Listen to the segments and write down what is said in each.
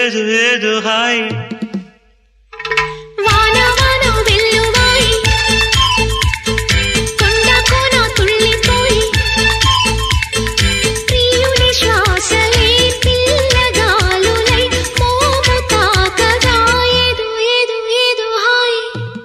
ఏదు ఏదు హాయ్ వాన వాన వెల్లువాయి కొండ కోన తుళ్ళిపోయి ప్రియుని శ్వాసలే పిల్లగాలులై మోము తాకగా ఏదు ఏదు ఏదు హాయ్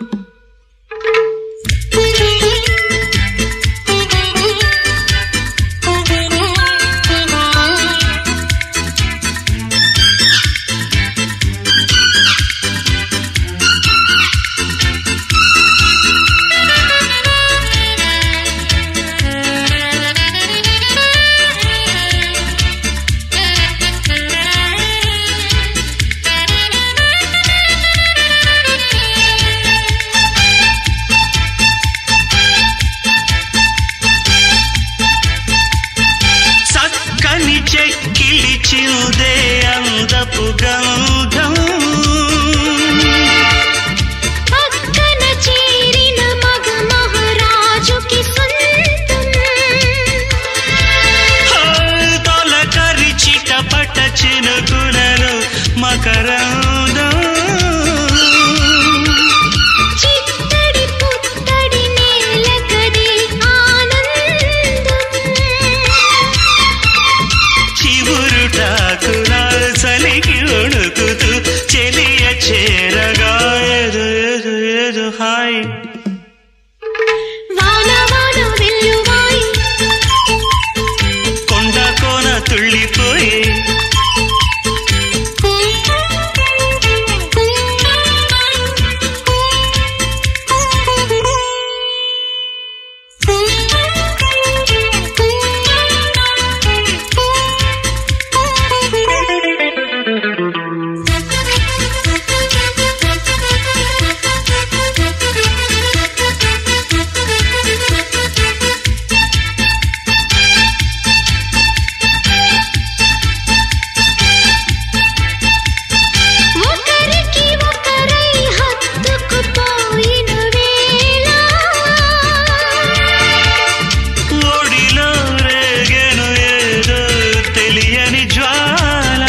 చక్కని చెక్కిలి చిరుదే అందపు గంధం పక్కన చేరిన మగ మహారాజుకి సొంతం తొలకరి చిటపట చినుకునలు మకరందం చిత్తడి పుత్తడి నేలకది ఆనందం చివురుటాకుల చలికి ఉణుకుతూ చెలియ చేరగా ఏదు ఏదు ఏదు హాయ్ వాన వాన వెల్లువాయి కొండ కోన తుళ్ళిపోయి ఒకరికి ఒకరై హత్తుకుపోయిన వేళ ఒడిలో రేగెను ఏదో తెలియని జ్వాల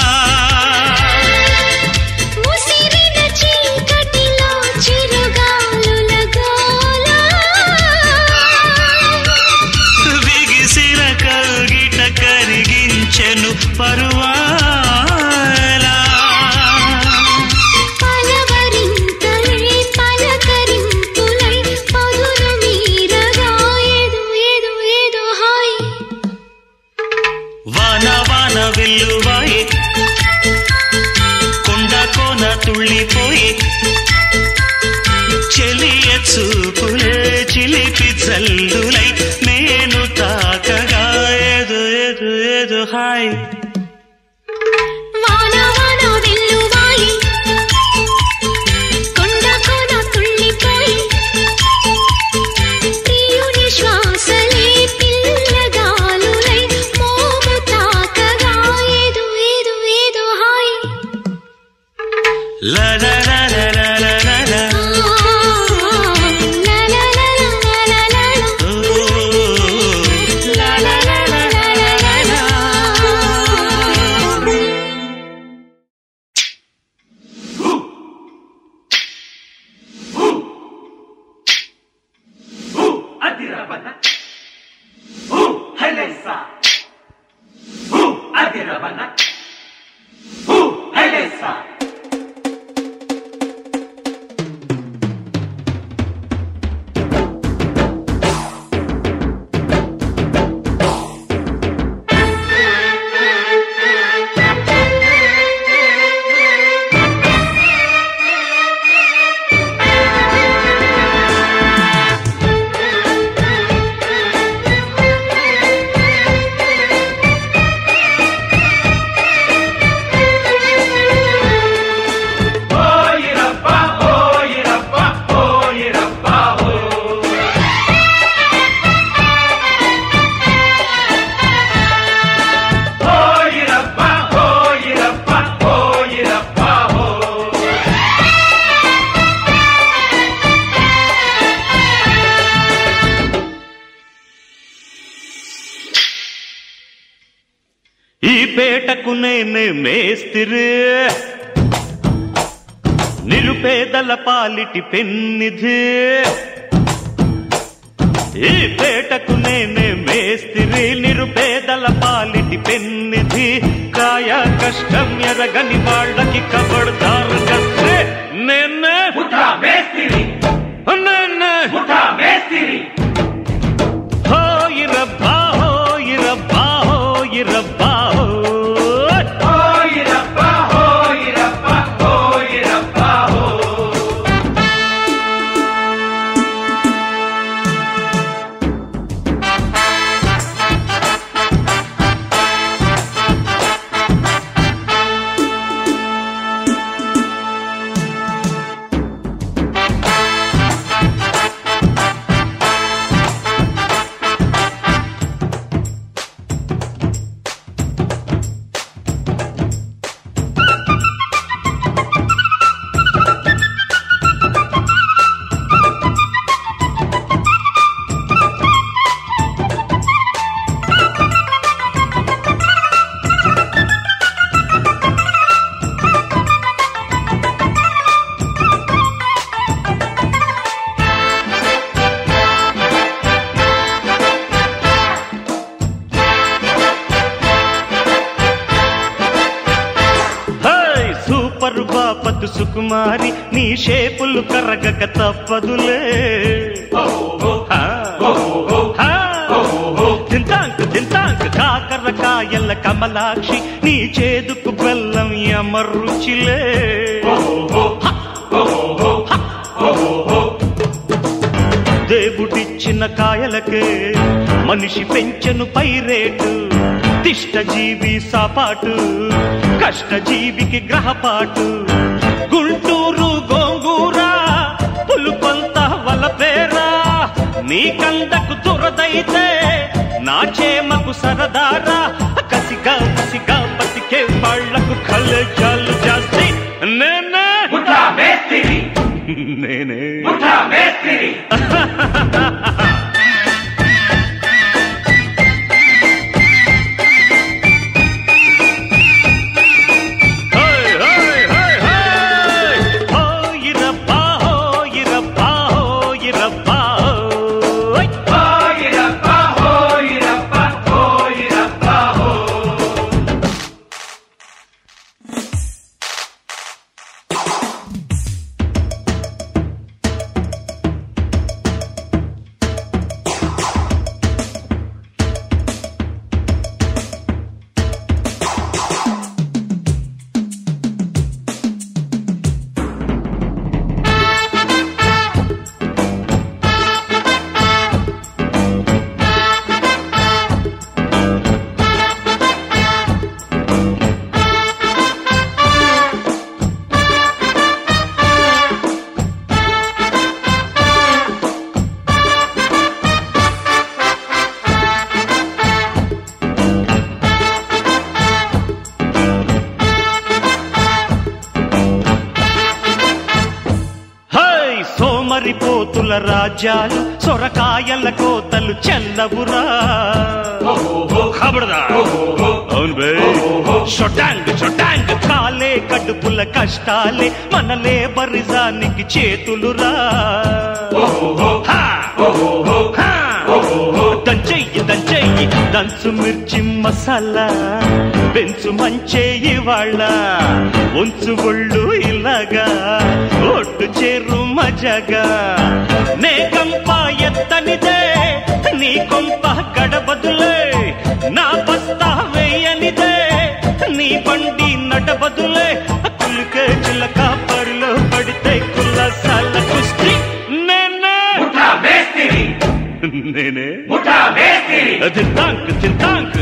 ముసిరిన చీకటిలో చిరుగాలుల గోల బిగిసిన కౌగిట కరిగించెను పరువాల పలవరింతలే పలకరింపులై పదును మీరగా ఏదు ఏదు ఏదు హాయ్ వాన వాన వెల్లువాయి కొండ కోన తుళ్ళిపోయి చెలియ చూపులే చిలిపి చల్లులై నేను తాకగా ఏదు ఏదు ఏదు హాయ్ వాన వాన వెల్లువాయి కొండ కోన తుళ్ళిపోయి ప్రియుని శ్వాసలే పిల్లగాలులై మోము తాకగా ఏదు ఏదు ఏదు హాయ్ లా లా లా లా లా లా లా లా. లా లా లా లా లా లా లా ఓ, లా లా లా లా లా లా లా లా. Adirabana. Hu Helesa. Hu Adirabana. Hu Helesa. పేటకు నేనే మేస్తిరి నిరుపేదల పాలిటి పెన్నిధి ఈ పేటకు నేనే మేస్తిరి నిరుపేదల పాలిటి పెన్నిధి కాయ కష్టం ఎరగని వాళ్ళకి కబడ్దారు కస్తే నేనే ముఠా మేస్తిరి నేనే ముఠా మేస్తిరి హోయిరబ్బా హోయిరబ్బా హోయిరబ్బా హోయ్. హోయిరప్ప హోయిరప్ప హోయిరప్ప హో హై సూపర్ బాపతు సుకుమారి నీ షేపులు కరగక తప్పదులే హా. హా. దింతాంక్ దింతాంక్ కాకరకాయల కమలాక్షి నీ చేదుకు బెల్లం ఎమరుచిలే దేవుడిచ్చిన కాయలకే మనిషి పెంచెను పై రేటు తిష్టజీవి సాపాటు కష్టజీవికి గ్రహపాటు గుంటూరు గోంగూర పులుపంత వలపేరా నీ కందకు దురదైతే నా చేమకు సరదారా కసిగా కసిగా బతికే వాళ్లకు కలజాలు జాస్తి నేనే ముఠా మేస్తిరి నేనే ముఠా మేస్తిరి హై హై హై హై హోయిరబ్బా హోయిరబ్బా హోయిరబ్బా హోయ్ హోయిరప్ప హోయిరప్ప హోయిరప్ప హో హై సోమరిపోతుల రాజ్యాలు సొరకాయల కోతలు చెల్లవురా ఖబర్దా అవును బే షొటాంగ్ షొటాంగ్ కాలే కడుపుల కష్టాలే మన లేబరిజానికి చేతులురా హా! హా! దంచెయ్యి దంచెయ్యి దంచు మిర్చి మసాలా పెంచు మంచేయి వాళ్ళ ఉంచు ఒళ్ళు ఇలాగా ఒట్టు చేరు మజగా నే కంప ఎత్తనిదే నీ కొంప గడబదులే నా బస్తా వేయనిదే నీ బండి నడబదులే కులికే చిలక పరిలో పడితే కుల్లసాల కుస్తీ నేనే ముఠా మేస్తిరి నేనే ముఠా మేస్తిరి తింటాంక్ తింటాంక్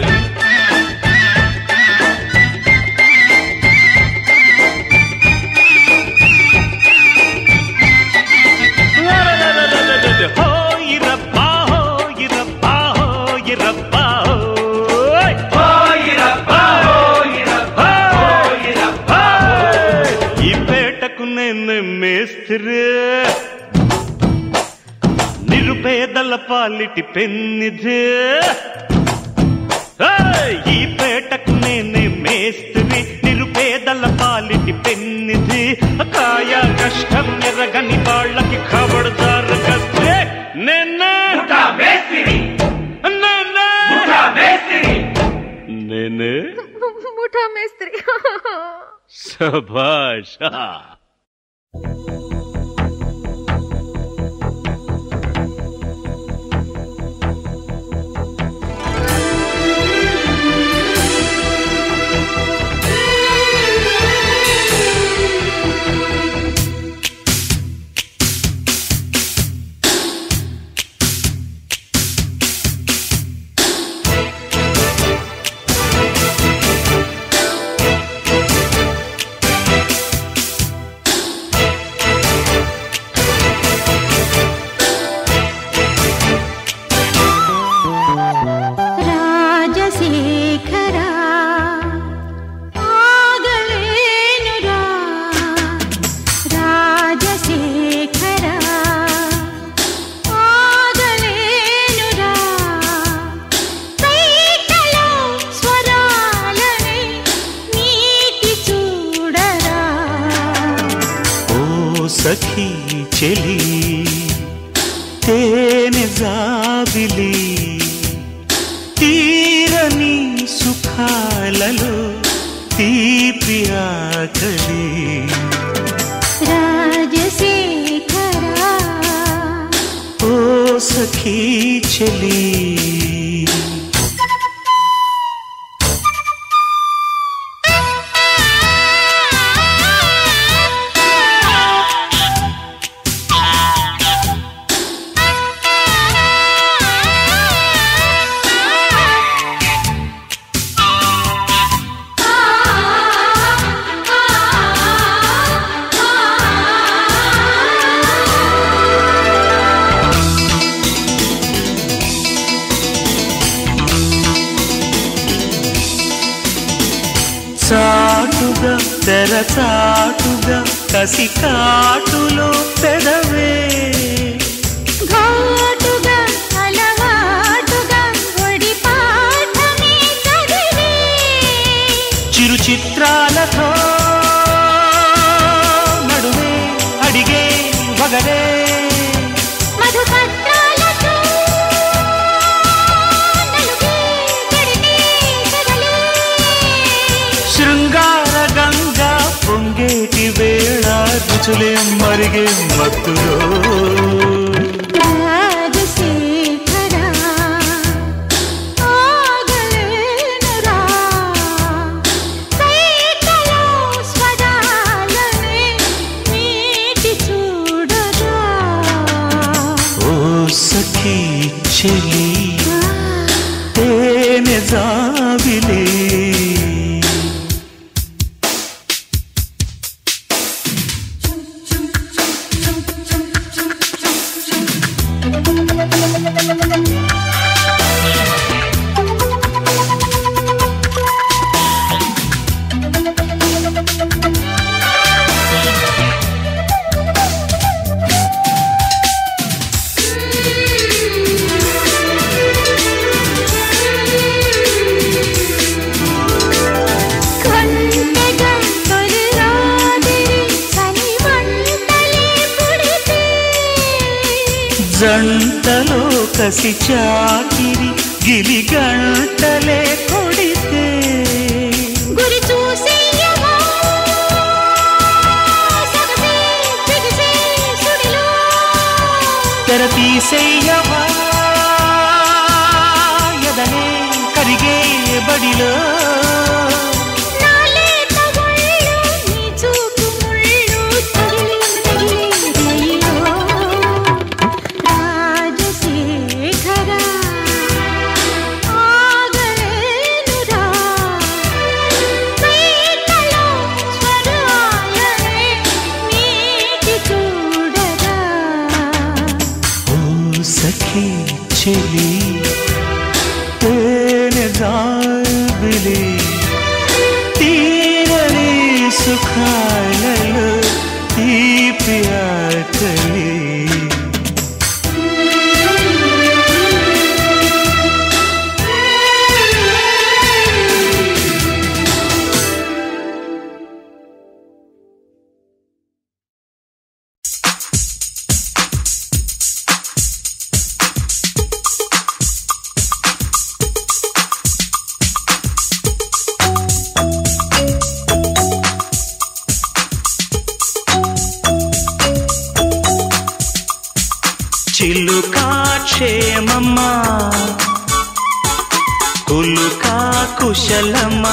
హోయిరబ్బా హోయిరబ్బా హోయిరబ్బా హోయ్. హోయిరప్ప హోయిరప్ప హోయిరప్ప ఈ పేటకు నేను మేస్త్రి నిరుపేదల పాలిటి పెన్నిధి ఏయ్! ఈ పేటకు నేనే మేస్త్రి నిరుపేదల పాలిటి పెన్నిది కాయ కష్టం ఎరగని వాళ్ళకి ఖబర్దారు కస్తే నేనే ముఠా మేస్తిరి నేనే ముఠా మేస్తిరి నేనే ముఠా మేస్త్రి శభాష్ రాజశేఖరా ఆగలేనురా రాజశేఖరా ఆగలేనురా పైకలో స్వరాలని నీటి చూడరా ఓ సఖీ చెలి తేనె జాబిలి తీరని సుఖాలలో తీపి ఆకలి రాజశేఖరా ఓ సఖీ చెలి చాటుగా తెరచాటుగా కసి కాటులో పెదవే ఘాటుగా అలవాటుగా ఒడి పాఠమే చదివే చిరు చిత్రాలతో నడువే అడిగే వగరే మధుపత్రాలతో నలుగే గడిగే కదలే శృంగార గంగా పొంగేటి వేళ రుచులే మరిగే మత్తులో రాజశేఖరా ఆగలేనురా పైకలో స్వరాలని నీటి చూడరా ఓ సఖీ చెలి తేనె జాబిలే కొండగా తొలిరాదిరి చలి వంటలే పుడితే జంటలో కసి చాకిరి గిలి గంటలే కొడితే గురి చూసేయవా సగసే బిగిసే సుడిలో తెర తీసేయవా ఎదనే కరిగే బడిలో నాలేత ఒళ్ళు నీ చూపు ముళ్ళు తగిలి తగిలి రైలో రాజశేఖరా ఆగలేనురా పైకలో స్వరాలనే నీటి చూడరా ఓ సఖీ చెలి తేనె జాబిలి తీరని సుఖాలలో తీపి ఆకలి క్షేమమ్మా కులుకా కుశలమా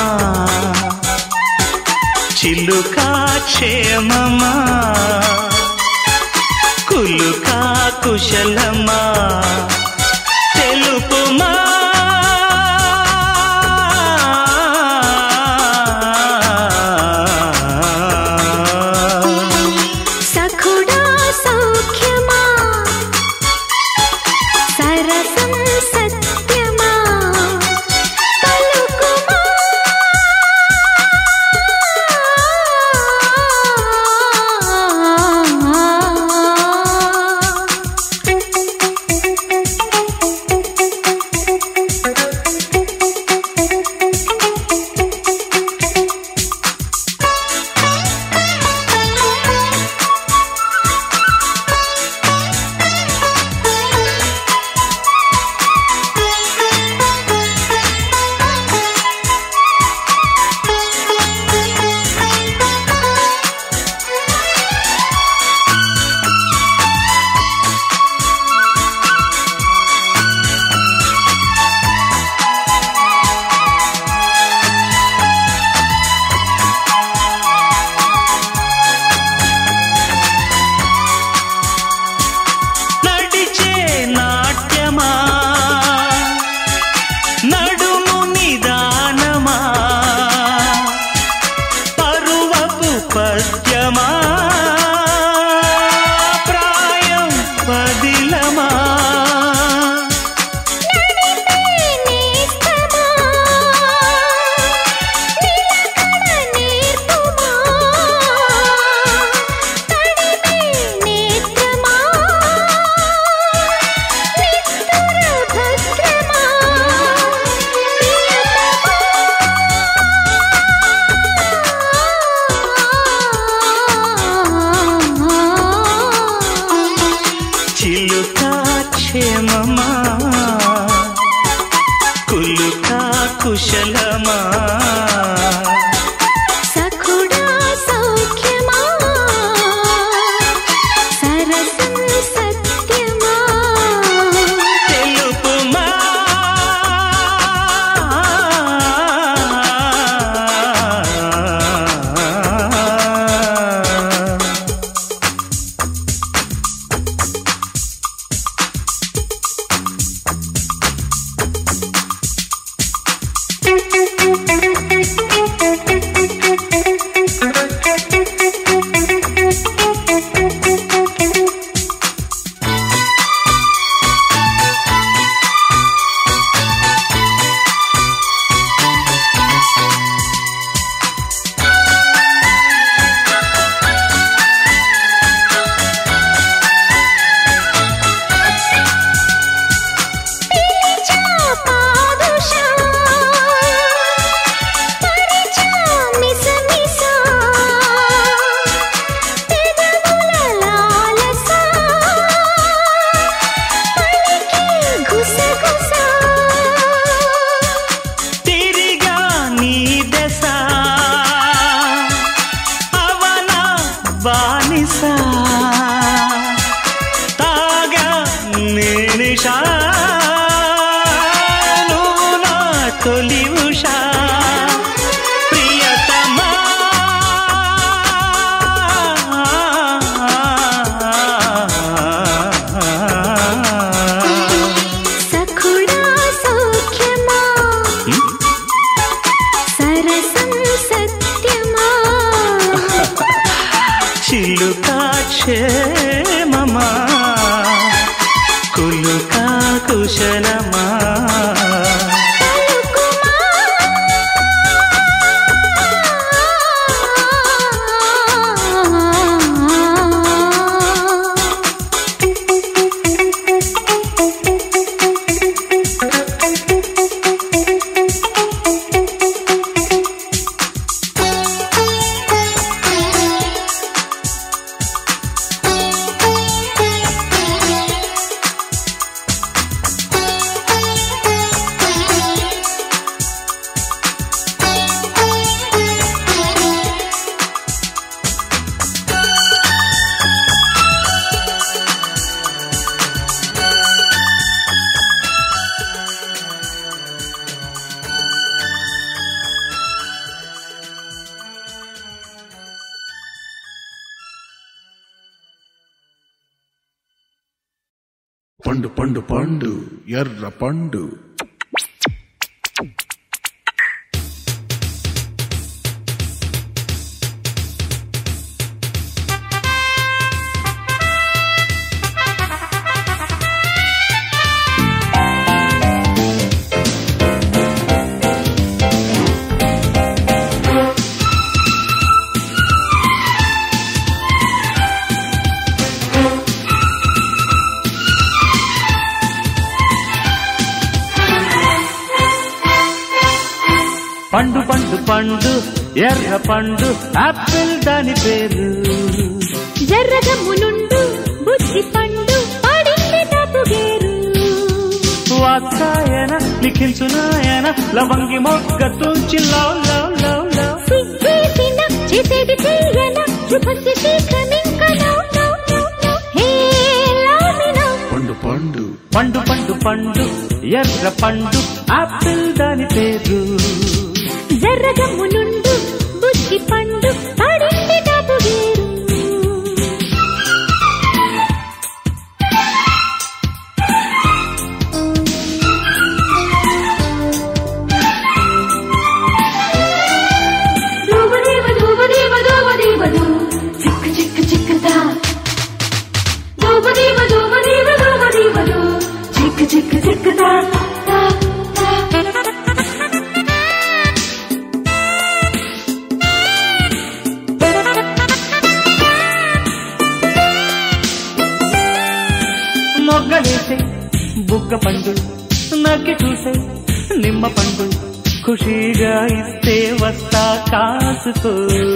చిలుకా క్షేమమా కులుకా కుశలమా తెలుపుమా సఖుడా సౌఖ్యమా సరసం సత్యమా పలుకుమా నడిచే నాట్యమా నడుము నిదానమా పరువపు పద్యమా ప్రాయం పదిలమా నేస్తమా నిలకడ నేర్పుమా తడిమే నేత్రమా నిత్తుర భద్రమా చిలుకా క్షేమమా కులుకా కుశలమా సఖుడా సౌఖ్యమా సరసం సత్యమా తెలుపుమా పిలిచా పాదుషా పరిచా మిసమిసా పెదవుల లాలసా పలికి గుసగుసా తిరిగా నీ దశ అవన బానిసా తాగా నేనిషా నువ్వు నా తొలి ఉషా ప్రియతమా సఖుడా సౌఖ్యమా సరసం సత్యమా చిలుకా క్షేమమా కులుకా కుశలమా ఆ పండు పండు పండు ఎర్ర పండు పండు పండు పండు ఎర్ర పండు ఆపిల్ దాని పేరు జర్రగమ్మునుండు బుద్ధి పండు పడింది తపుగేరు వాత్సాయన లిఖించునాయన లవంగి మొగ్గ తుంచి లవ్ లవ్ లవ్ లవ్ సిగ్గేసిన చేసేది తీయన శుభస్య శీఘ్రమింక నౌ నౌ నౌ నౌ హే లామినౌ పండు పండు పండు పండు పండు ఎర్ర పండు ఆపిల్ దాని పేరు జర్రగమ్మునుండు బుద్ధి పండు పడింది తపుగేరు దూబదేవ దూబదేవ దూబదేవ దూ చిక్క చిక్క చిక్కదా దూబదేవ దూబదేవ దూబదేవ దూ చిక్క చిక్క చిక్కదా దా, దా. మొగ్గలేసే బుగ్గ పండు నక్కి చూసే నిమ్మ పండు ఖుషీగా ఇస్తే వస్తా కాసుకో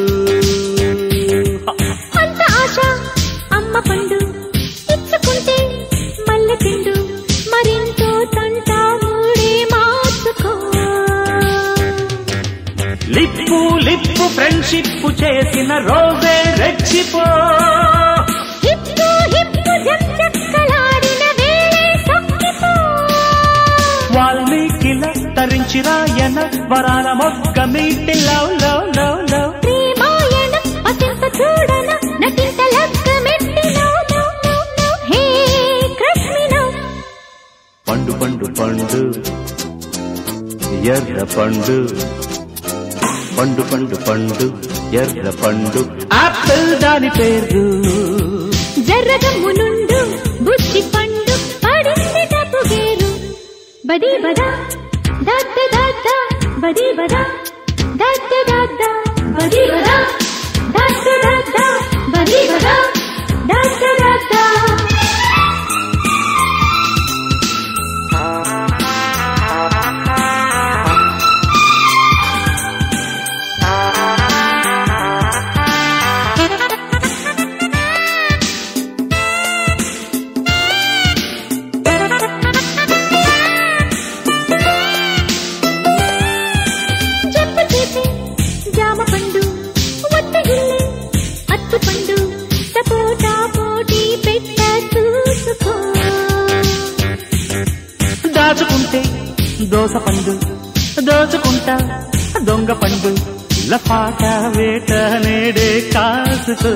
అంత ఆశ అమ్మ పండు ఇచ్చుకుంటే మల్లె పిండు మరింతో తంట మూడే మార్చుకో లిప్పు లిప్పు ఫ్రెండ్షిప్ చేసిన రోజే రెచ్చిపో హిప్పు హిప్పు జంజక్కలాడిన వేళే తొక్కిపో వాల్మీకిల తరించి రాయన వరాల మొగ్గ మీటి లవ్ లవ్ లవ్ లవ్ ప్రేమాయణ అసింత చూడన నటింత లగ్గమెట్టి నో నో నో నో హే కృష్ణినో పండు పండు పండు ఎర్ర పండు పండు పండు పండు ఎర్ర పండు ఆపిల్ దాని పేరు జర్రగమ్మునుండు బుద్ధి పండు పడింది తప్పుగేరు బది బదా దద్ద దద్ద బది బదా దద్ద దద్ద బది బదా దద్ద దద్ద బది బదా దద్ద దద్ద చెప్పు చేసే జామ పండు ఒత్తగిల్లే అత్తు పండు సపోటా పోటీ పెట్ట చూసుకో దాచుకుంటే దోస పండు దోచుకుంటా దొంగ పండు లపాట వేట నేడే కాసుకో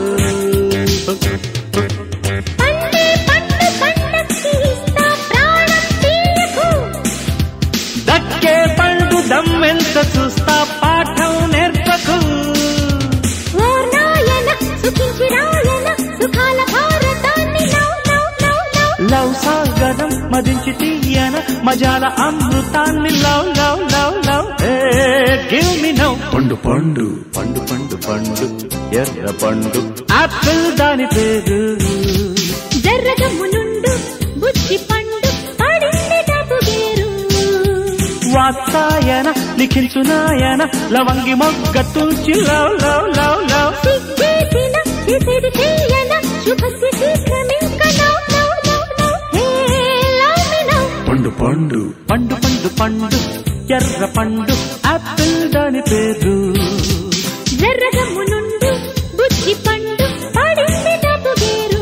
పండే పండు పండక్కి ఇస్తా ప్రాణం తీయకు దక్కే పండు దమ్మెంత చూస్తా పాఠం నేర్పకు ఓ నాయన సుఖించి రాయన సుఖాల భారతాన్ని now now now now love సాగరం మదించి తీయన మజాల అమృతాన్ని love love love love give me now పండు పండు పండు పండు పండు ఎర్ర పండు ఆపిల్ దాని పేరు జర్రగమ్మునుండు బుద్ధి పండు పడింది తప్పుగేరు వాత్సాయన లిఖించునాయన లవంగి మొగ్గ తుంచి లవ్ లవ్ లవ్ లవ్ సిగ్గేసిన చేసేది తీయన శుభస్య శీఘ్రమింక నౌ నౌ నౌ నౌ హే లామినౌ పండు పండు పండు పండు పండు ఎర్ర పండు ఆపిల్ దాని పేరు జర్రగమ్మునుండు బుద్ధి పండు పడింది తప్పుగేరు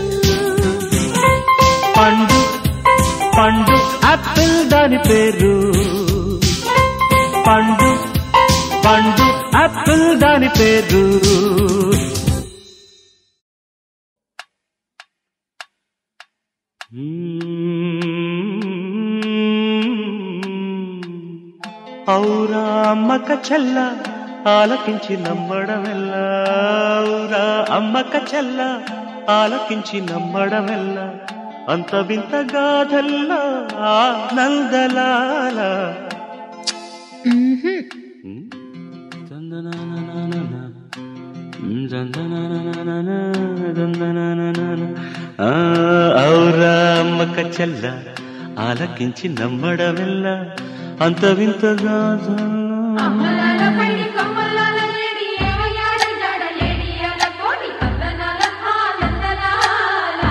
పండు పండు ఆపిల్ దాని పేరు పండు పండు ఆపిల్ దాని పేరు మ్మ్. ఔరా అమ్మక చెల్ల ఆలకించి నమ్మడమెల్లా ఔరా అమ్మక చెల్ల ఆలకించి నమ్మడమెల్లా అంత వింత గాథల్లా ఆనందలాల ఔరా అమ్మక చెల్ల ఆలకించి నమ్మడమెల్లా అంత వింత గాథల్లా అమ్మలాల పైడి కమ్మలాల లేడి ఏమయ్యాడ జాడ లేడి అల కోడి కందనాల ఆనందలాల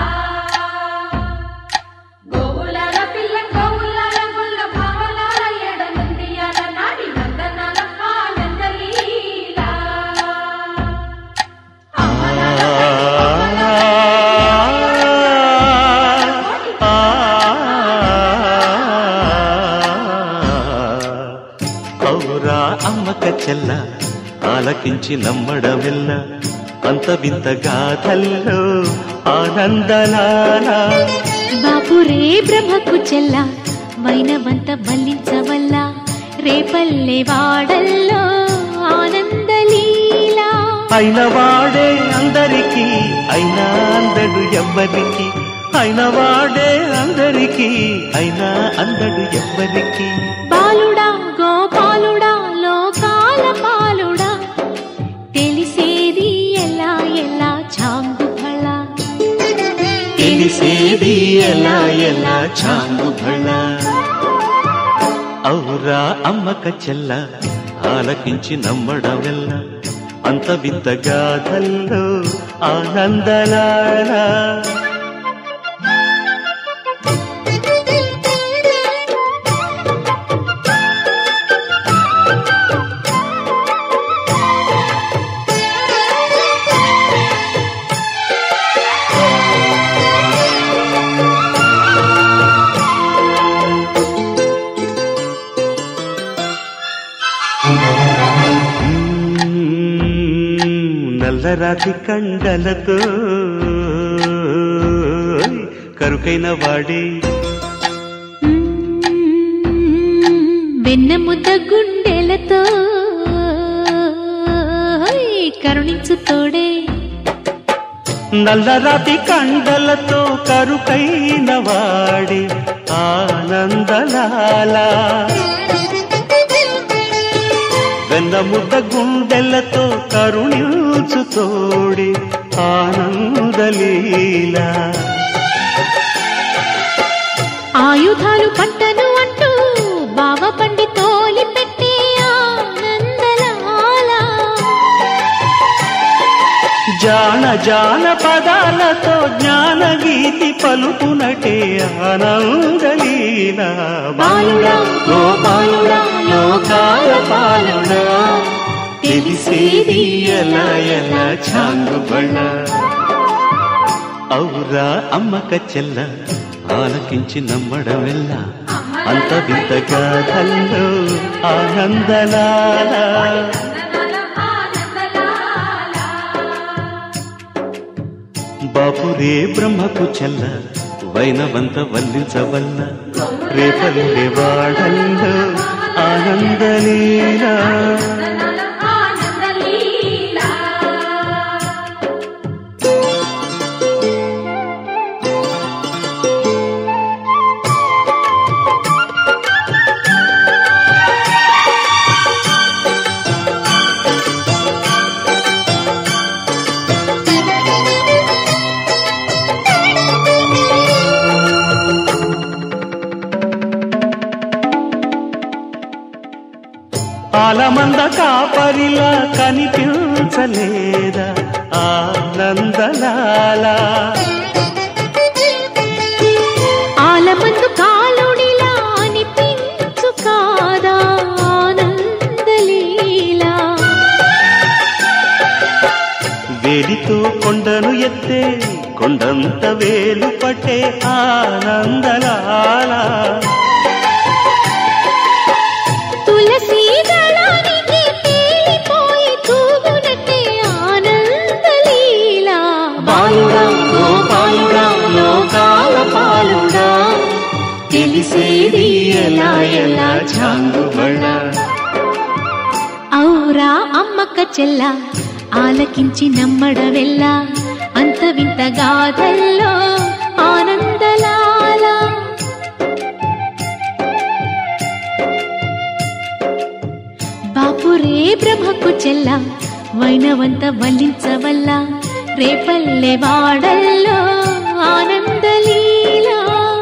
గోవులాల పిల్ల గోవులాల గుల్ల భావలాల ఎడ నుండి అల నాడి నందనాల ఆనందలీల అమ్మలాల ఔరా అమ్మక చెల్ల ఆలకించి నమ్మడమెల్ల అంత వింత గాథల్లో ఆనందలాల బాపురే బ్రహ్మకు చెల్ల వైనవంత బల్లించవల్ల రేపల్లె వాడల్లో ఆనందలీలా అయిన వాడే అందరికీ అయినా అందడు ఎవ్వరికి అయిన వాడే అందరికీ అయినా అందడు ఎవ్వరికి బాలుడా గోపాలుడా లోకాల పాలుడా తెలిసేది ఎలా ఎలా చాంగు ఫళ తెలిసేది ఎలా ఎలా చాంగు భళ ఔరా అమ్మక చెల్ల ఆలకించి నమ్మడమెల్ల అంత వింత గాథల్లో ఆనందలాల నల్లరాతి కండలతో కరుకైన వాడే వెన్న ముద్ద గుండెలతో కరుణించు తోడే నల్లరాతి కండలతో కరుకైన వాడే ఆనందలాల వెన్న ముద్ద గుండెలతో కరుణించు తోడి ఆనందలీలా ఆయుధాలు పట్టను అంటూ బావ పండి తోలి పెట్టే ఆనందలాల జాన జాన పదాలతో జ్ఞాన గీతి పలుకునటే ఆనందలీల బాలుడా గోపాలుడా లోకాల పాలుడా తెలిసేది ఎలా ఎలా చాంగుబళ్ళ ఔరా అమ్మక చెల్ల ఆలకించి నమ్మడమెల్ల అంత వింత గాథల్లో ఆనందలాల బాపురే బ్రహ్మకు చెల్ల వైనవంత వల్లించవల్ల రేపల్లె వాడల్లో ఆనందలీలా ఆలమంద కాపరిలా కనిపించలేదా ఆనందలాల ఆలమందు కాలుడిలా అనిపించు కాదా ఆనందలీలా వేలితో కొండను ఎత్తే కొండంత వేలు పట్టే ఆనందలాల తులసి దళానికి తేలిపోయి తూగునట్టే ఆనందలీలా బాలుడా గోపాలుడా లోకాల పాలుడా తెలిసేది ఎలా ఎలా చాంగుబళ్ళ బాపురా అమ్మక్క చెల్ల ఆలకించి నమ్మడవెల్ల అంత వింత గాథల్లో ఆనందలాల బాపురే బ్రహ్మకు చెల్ల వైనవంత వల్లించవల్ల రేపల్లె వాడల్లో ఆనందలీలా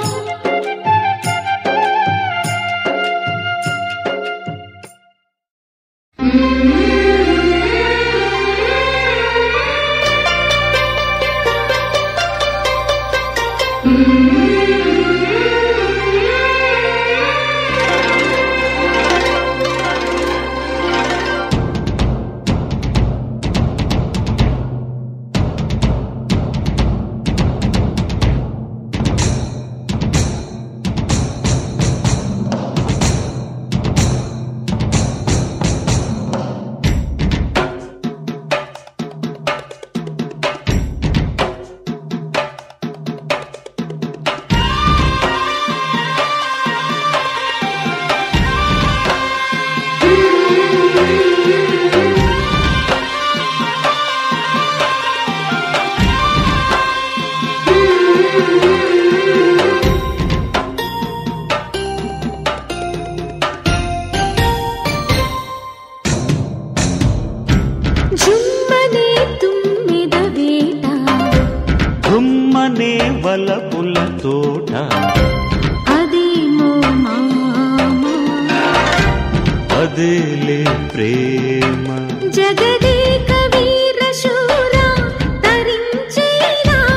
జుమ్మనే తుమ్మిద వేట గుమ్మనే వలపుల తోట అదేమో మామ అదేలే ప్రేమ జగదేక వీర శూర తరించేనా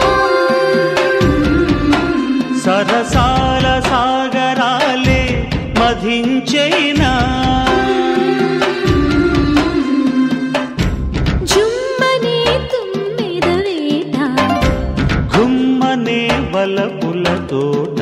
సరసాల సాగరాలే మధించైనా జుమ్మనే తుమ్మిద వేట గుమ్మనే వలపుల తోట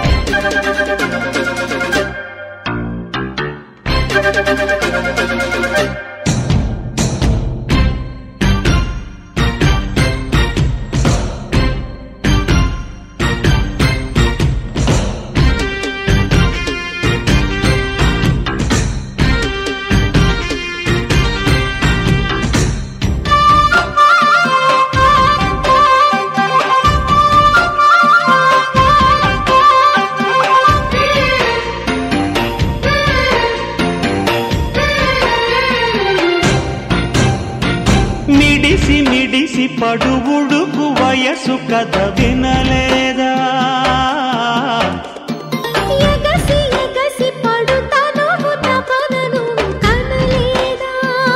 మిడిసి మిడిసి పడువుడుకు వయసు కథ వినలేదా ఎగసి ఎగసి పడుతాను తపనను కనలేదా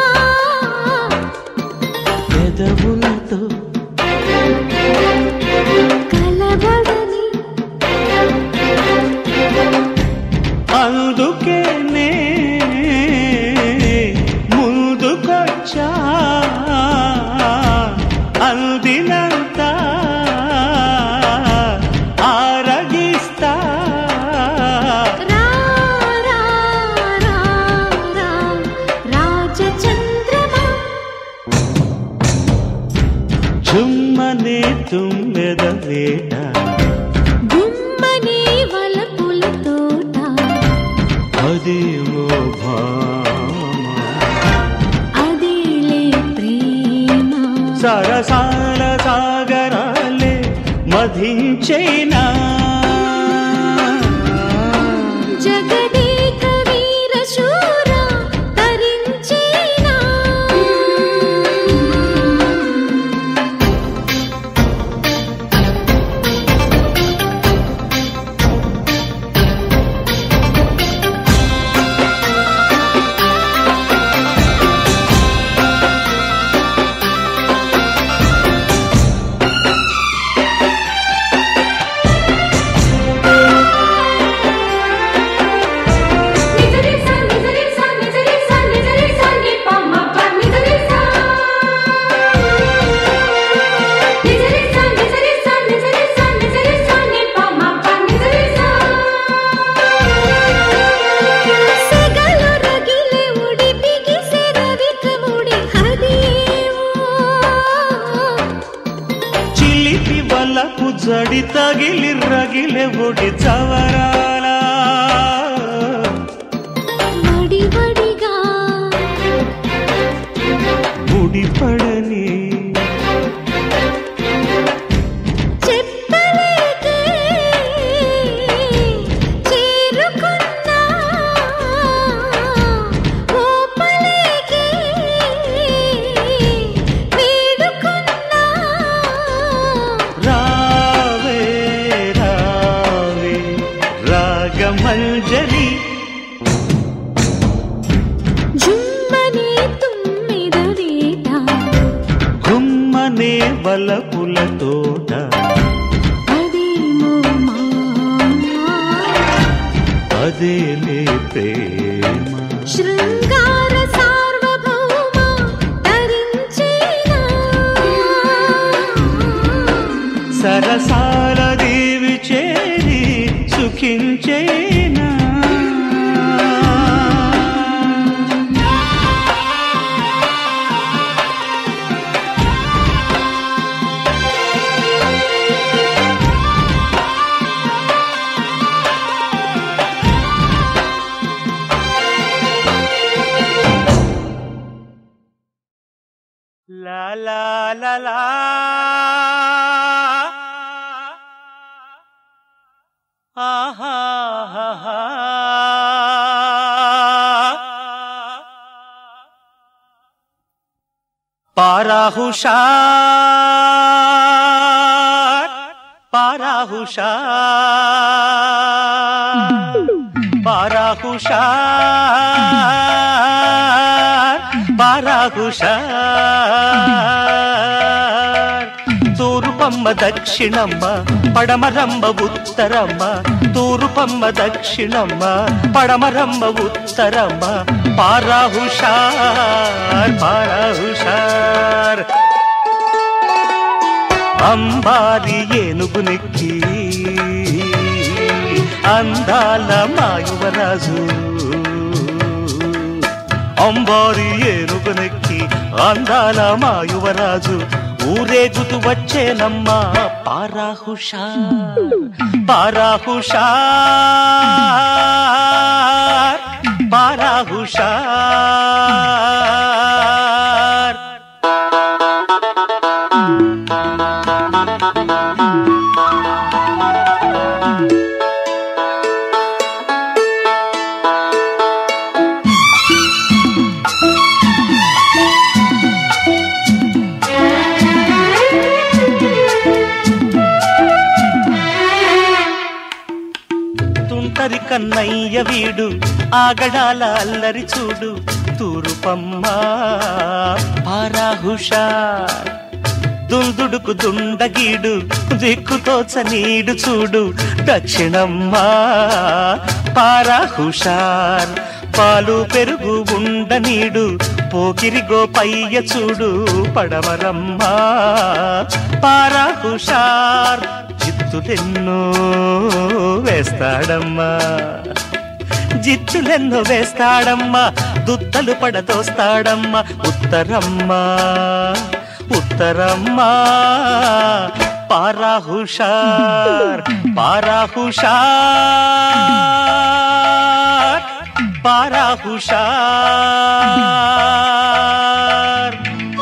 పెదవులతో కలబడని అందుకే నే ముందుకొచ్చా అందినంత ఆరగిస్తా రా రా రా రా రాజచంద్రమా చుమ్మనే తుమ్మెద వేట గుమ్మనే వలపుల తోట అదేమో భామ అదేలే ప్రేమ సరసాల సాగరాలే మధించైనా జగదేక వీర శూర తరించేనా నిజరిసా నిజరిసా నిజరిసా నిజరిసా ని పమ్మప్ప నిజరిసా నిజరిసా నిజరిసా నిజరిసా నిజరిసా ని పమ్మప్ప నిజరిసా సెగలు రగిలే ఉడి బిగిసెర విక్రముడి హదేవో చిలిపి వలకు జడి తగిలి రగిలే ఒడి చవరాల వడి వడిగా ముడిపడని చెప్పలేకే చేరుకున్నా ఓపలేకే వేడుకున్నా రావే రావే రాగమంజలి జుమ్మనే తుమ్మిదరేట గుమ్మనే వలపుల తోట అదేమో మాయా అదేలే ప్రేమ శృంగార సార్వభౌమ తరించేనా సరసాల దేవి చేరి సుఖించేనా లా లా లా లా ఆహా హా హా. పారాహుషార్ పారాహుషార్ పారాహుషార్ తూర్పమ్మ దక్షిణమ్మ పడమరమ్మ ఉత్తరమ్మ తూర్పమ్మ దక్షిణమ్మ పడమరమ్మ ఉత్తరమ్మ పారాహుషార్ పారాహుషార్ అంబారి ఏనుగునెక్కి అందాల మాయువరాజు అంబారి ఏనుగునెక్కి అందాల మాయువరాజు ఊరేగుతూ వచ్చేనమ్మా పారాహుషార్ పారాహుషార్ పారాహుషార్ తుంటరి కన్నయ్య వీడు ఆగడాల అల్లరి చూడు తూరుపమ్మ పారాహుషార్ దుందుడుకు దుండగీడు దిక్కుతోచ నీడు చూడు దక్షిణమ్మ పారాహుషార్ పాలు పెరుగు ఉండ నీడు పోకిరి గోపయ్య చూడు పడమరమ్మ పారాహుషార్ జిత్తులెన్నో వేస్తాడమ్మా జిత్తులెన్నో వేస్తాడమ్మా దుత్తలు పడదోస్తాడమ్మా ఉత్తరమ్మా ఉత్తరమ్మా పారాహుషార్ పారాహుషార్ పారాహుషార్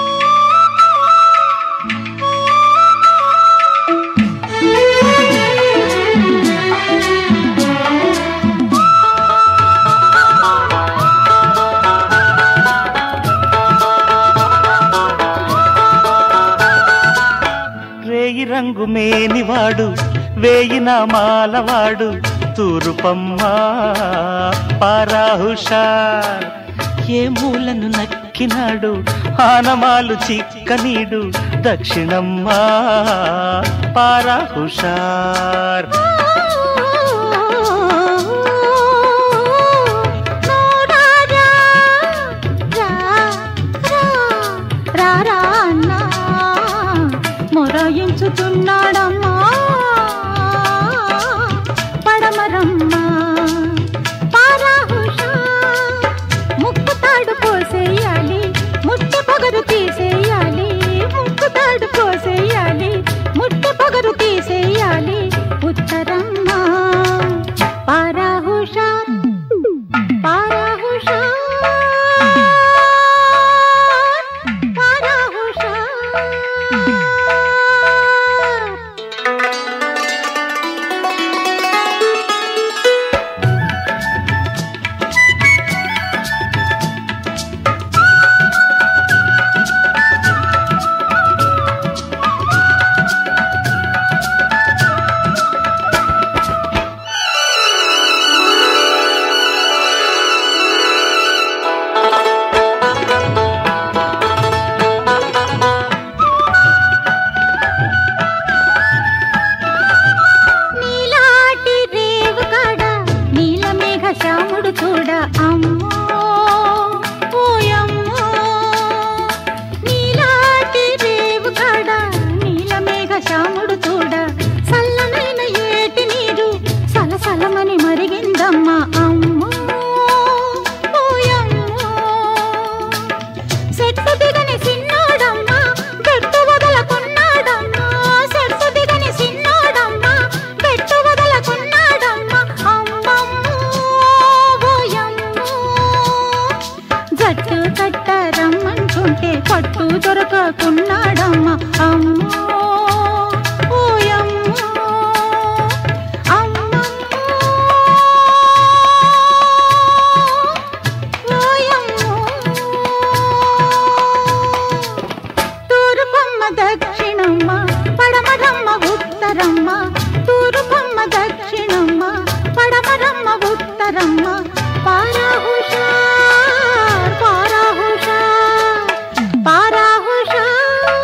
రేయి రంగు మేనివాడు వేయి నామాలవాడు తూరుపమ్మ పారాహుషార్ ఏ మూలను నక్కినాడు ఆనమాలు చిక్కనీడు దక్షిణమ్మ పారాహుషార్ మొరాయించుతున్నాడమ్మా పడమరమ్మ పారాహుషా ముక్కు తాడు పోసేయాలి ముట్టె పొగరు తీసేయాలి ముక్కు తాడు పోసేయాలి ముట్టె పొగరు తీసేయాలి ఉత్తరమ్మ పారాహుషార్ పారాహుషార్ పట్టు దొరకకున్నాడమ్మ అమ్మో ఓయమ్మో అమ్మమ్మో ఓయమ్మో తూర్పమ్మ దక్షిణమ్మ పడమరమ్మ ఉత్తరమ్మ తూర్పమ్మ దక్షిణమ్మ పడమరమ్మ ఉత్తరమ్మ పారా హుషార్ పారా హుషార్ పారా హుషార్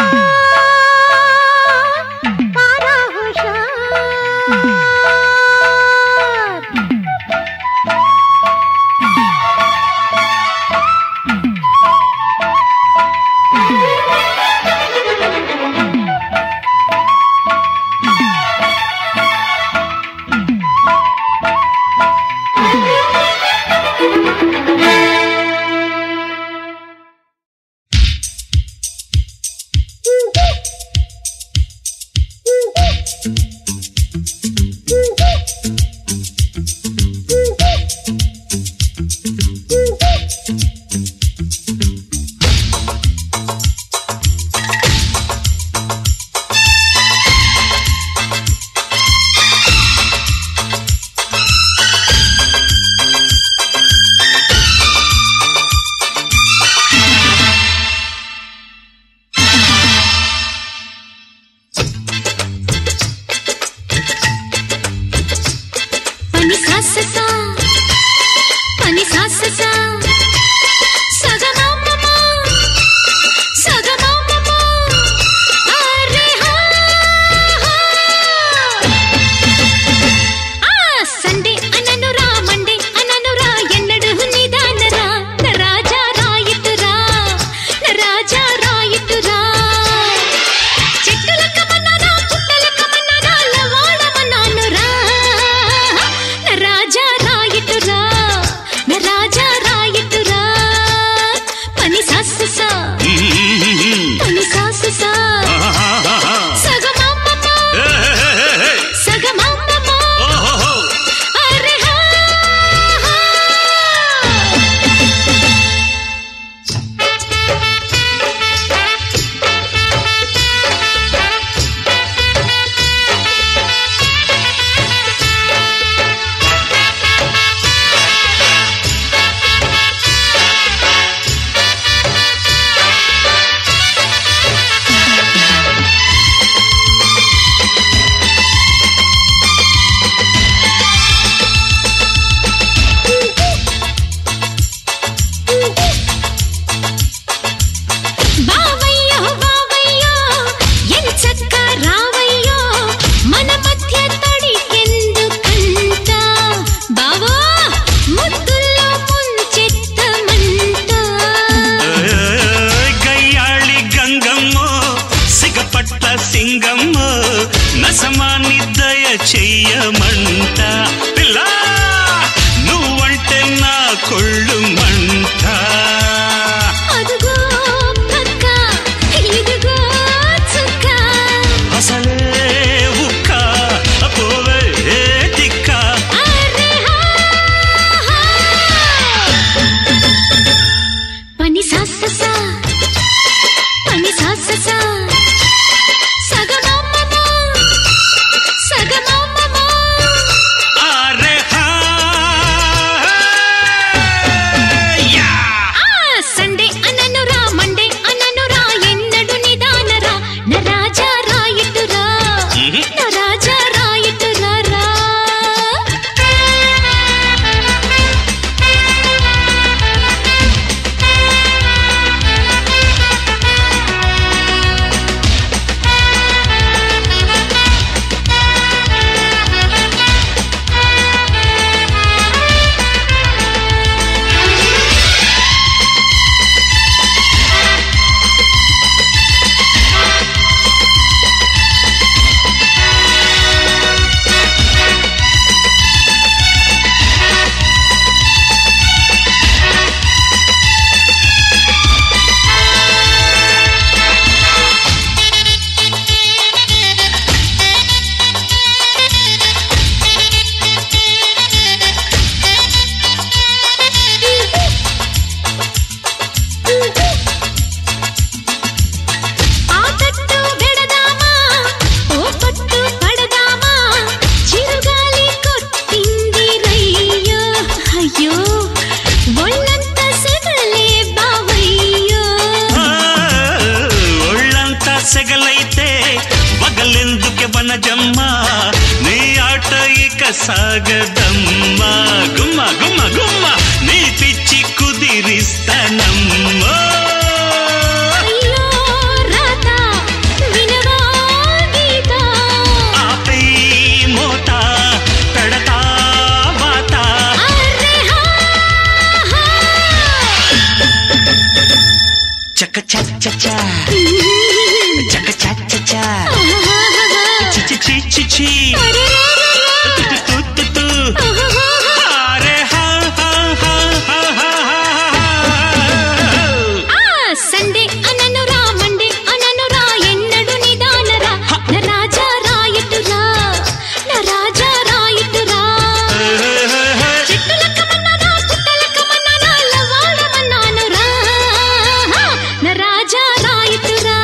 పారా హుషార్ వనజమ్మ నీ ఆట ఇక సాగదమ్మా గుమ్మ గుమ్మ గుమ్మ నీ పిచ్చి కుదిరిస్తానమ్మా అయ్యో రాత వినవా గీత ఆపై మోత పెడతా వాత అర్రే హా హా చక్క చక్క చక్క చక్క చక్క చక్క చి చి చి చి తు తు తు అరే హా హా హా హా హా ఆ సండే అననురా మండే అననురా ఎన్నడు నిదానరా నా రాజా రాయటురా నా రాజా రాయటురా చెట్టులక్క మన్నానా పుట్టలక్క మన్నానా లవాడమన్నానురా నా రాజా రాయటురా